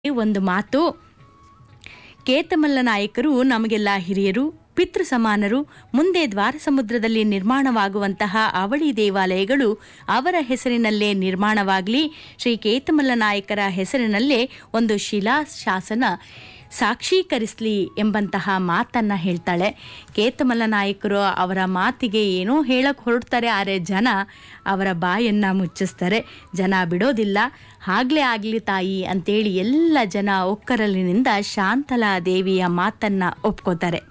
ಒಂದು ಮಾತು ಕೇತಮಲ್ಲ ನಾಯಕರು ನಮಗೆಲ್ಲ ಹಿರಿಯರು ಪಿತೃ ಸಮಾನರು ಮುಂದೆ ದ್ವಾರ ಸಮುದ್ರದಲ್ಲಿ ನಿರ್ಮಾಣವಾಗುವಂತಹ ಅವಳಿ ದೇವಾಲಯಗಳು ಅವರ ಹೆಸರಿನಲ್ಲೇ ನಿರ್ಮಾಣವಾಗಲಿ ಶ್ರೀ ಕೇತಮಲ್ಲ ನಾಯಕರ ಹೆಸರಿನಲ್ಲೇ ಒಂದು ಶಿಲಾ ಶಾಸನ ಸಾಕ್ಷೀಕರಿಸಲಿ ಎಂಬಂತಹ ಮಾತನ್ನ ಹೇಳ್ತಾಳೆ ಕೇತಮಲ್ಲ ನಾಯಕರು ಅವರ ಮಾತಿಗೆ ಏನೋ ಹೇಳಕ್ ಹೊರಡ್ತಾರೆ ಆದರೆ ಜನ ಅವರ ಬಾಯನ್ನ ಮುಚ್ಚಿಸ್ತಾರೆ ಜನ ಬಿಡೋದಿಲ್ಲ ಆಗ್ಲೇ ಆಗಲಿ ತಾಯಿ ಅಂತೇಳಿ ಎಲ್ಲ ಜನ ಒಕ್ಕರಲಿನಿಂದ ಶಾಂತಲಾ ದೇವಿಯ ಮಾತನ್ನ ಒಪ್ಕೋತಾರೆ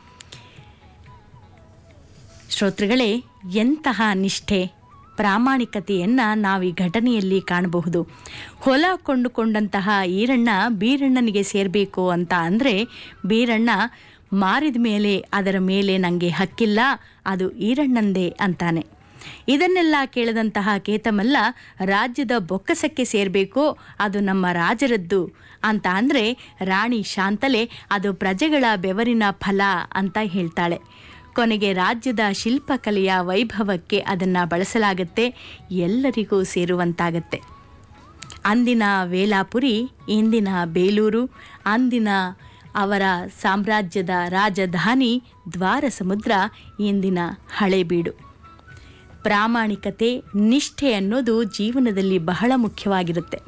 ಶ್ರೋತೃಗಳೇ ಎಂತಹ ನಿಷ್ಠೆ ಪ್ರಾಮಾಣಿಕತೆಯನ್ನ ನಾವು ಈ ಘಟನೆಯಲ್ಲಿ ಕಾಣಬಹುದು ಹೊಲ ಕೊಂಡುಕೊಂಡಂತಹ ಈರಣ್ಣ ಬೀರಣ್ಣನಿಗೆ ಸೇರಬೇಕು ಅಂತ ಅಂದರೆ ಬೀರಣ್ಣ ಮಾರಿದ ಮೇಲೆ ಅದರ ಮೇಲೆ ನನಗೆ ಹಕ್ಕಿಲ್ಲ ಅದು ಈರಣ್ಣಂದೇ ಅಂತಾನೆ ಇದನ್ನೆಲ್ಲ ಕೇಳಿದಂತಹ ಕೇತಮಲ್ಲ ರಾಜ್ಯದ ಬೊಕ್ಕಸಕ್ಕೆ ಸೇರಬೇಕು ಅದು ನಮ್ಮ ರಾಜರದ್ದು ಅಂತ ಅಂದರೆ ರಾಣಿ ಶಾಂತಲೆ ಅದು ಪ್ರಜೆಗಳ ಬೆವರಿನ ಫಲ ಅಂತ ಹೇಳ್ತಾಳೆ ಕೊನೆಗೆ ರಾಜ್ಯದ ಶಿಲ್ಪಕಲೆಯ ವೈಭವಕ್ಕೆ ಅದನ್ನು ಬಳಸಲಾಗತ್ತೆ ಎಲ್ಲರಿಗೂ ಸೇರುವಂತಾಗತ್ತೆ ಅಂದಿನ ವೇಲಾಪುರಿ ಇಂದಿನ ಬೇಲೂರು ಅಂದಿನ ಅವರ ಸಾಮ್ರಾಜ್ಯದ ರಾಜಧಾನಿ ದ್ವಾರ ಸಮುದ್ರ ಇಂದಿನ ಹಳೇಬೀಡು ಪ್ರಾಮಾಣಿಕತೆ ನಿಷ್ಠೆ ಅನ್ನೋದು ಜೀವನದಲ್ಲಿ ಬಹಳ ಮುಖ್ಯವಾಗಿರುತ್ತೆ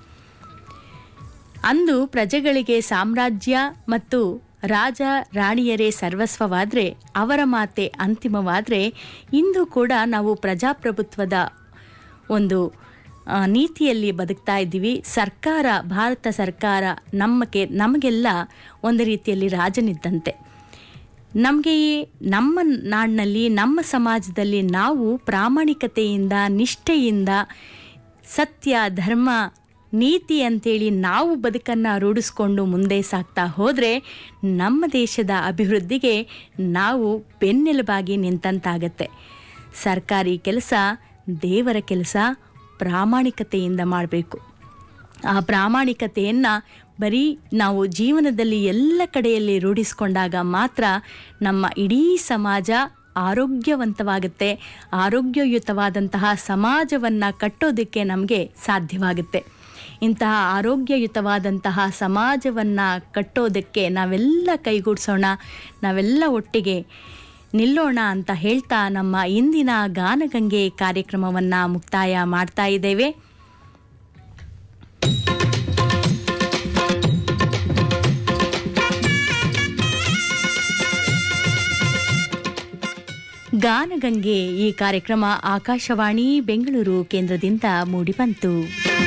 ಅಂದು ಪ್ರಜೆಗಳಿಗೆ ಸಾಮ್ರಾಜ್ಯ ಮತ್ತು ರಾಜ ರಾಣಿಯರೇ ಸರ್ವಸ್ವವಾದರೆ ಅವರ ಮಾತೆ ಅಂತಿಮವಾದರೆ ಇಂದು ಕೂಡ ನಾವು ಪ್ರಜಾಪ್ರಭುತ್ವದ ಒಂದು ಆ, ನೀತಿಯಲ್ಲಿ ಬದುಕ್ತಾ ಇದ್ದೀವಿ ಸರ್ಕಾರ ಭಾರತ ಸರ್ಕಾರ ನಮಗೆ ನಮಗೆಲ್ಲ ಒಂದು ರೀತಿಯಲ್ಲಿ ರಾಜನಿದ್ದಂತೆ ನಮಗೆ ನಮ್ಮ ನಾಡಿನಲ್ಲಿ ನಮ್ಮ ಸಮಾಜದಲ್ಲಿ ನಾವು ಪ್ರಾಮಾಣಿಕತೆಯಿಂದ ನಿಷ್ಠೆಯಿಂದ ಸತ್ಯ ಧರ್ಮ ನೀತಿ ಅಂತೇಳಿ ನಾವು ಬದುಕನ್ನು ರೂಢಿಸ್ಕೊಂಡು ಮುಂದೆ ಸಾಗ್ತಾ ಹೋದರೆ ನಮ್ಮ ದೇಶದ ಅಭಿವೃದ್ಧಿಗೆ ನಾವು ಬೆನ್ನೆಲುಬಾಗಿ ನಿಂತಂತಾಗತ್ತೆ ಸರ್ಕಾರಿ ಕೆಲಸ ದೇವರ ಕೆಲಸ ಪ್ರಾಮಾಣಿಕತೆಯಿಂದ ಮಾಡಬೇಕು ಆ ಪ್ರಾಮಾಣಿಕತೆಯನ್ನು ಬರೀ ನಾವು ಜೀವನದಲ್ಲಿ ಎಲ್ಲ ಕಡೆಯಲ್ಲಿ ರೂಢಿಸ್ಕೊಂಡಾಗ ಮಾತ್ರ ನಮ್ಮ ಇಡೀ ಸಮಾಜ ಆರೋಗ್ಯವಂತವಾಗುತ್ತೆ ಆರೋಗ್ಯಯುತವಾದಂತಹ ಸಮಾಜವನ್ನು ಕಟ್ಟೋದಕ್ಕೆ ನಮಗೆ ಸಾಧ್ಯವಾಗುತ್ತೆ ಇಂತಹ ಆರೋಗ್ಯಯುತವಾದಂತಹ ಸಮಾಜವನ್ನು ಕಟ್ಟೋದಕ್ಕೆ ನಾವೆಲ್ಲ ಕೈಗೂಡಿಸೋಣ ನಾವೆಲ್ಲ ಒಟ್ಟಿಗೆ ನಿಲ್ಲೋಣ ಅಂತ ಹೇಳ್ತಾ ನಮ್ಮ ಇಂದಿನ ಗಾನಗಂಗೆ ಕಾರ್ಯಕ್ರಮವನ್ನು ಮುಕ್ತಾಯ ಮಾಡ್ತಾ ಇದ್ದೇವೆ ಗಾನಗಂಗೆ ಈ ಕಾರ್ಯಕ್ರಮ ಆಕಾಶವಾಣಿ ಬೆಂಗಳೂರು ಕೇಂದ್ರದಿಂದ ಮೂಡಿಬಂತು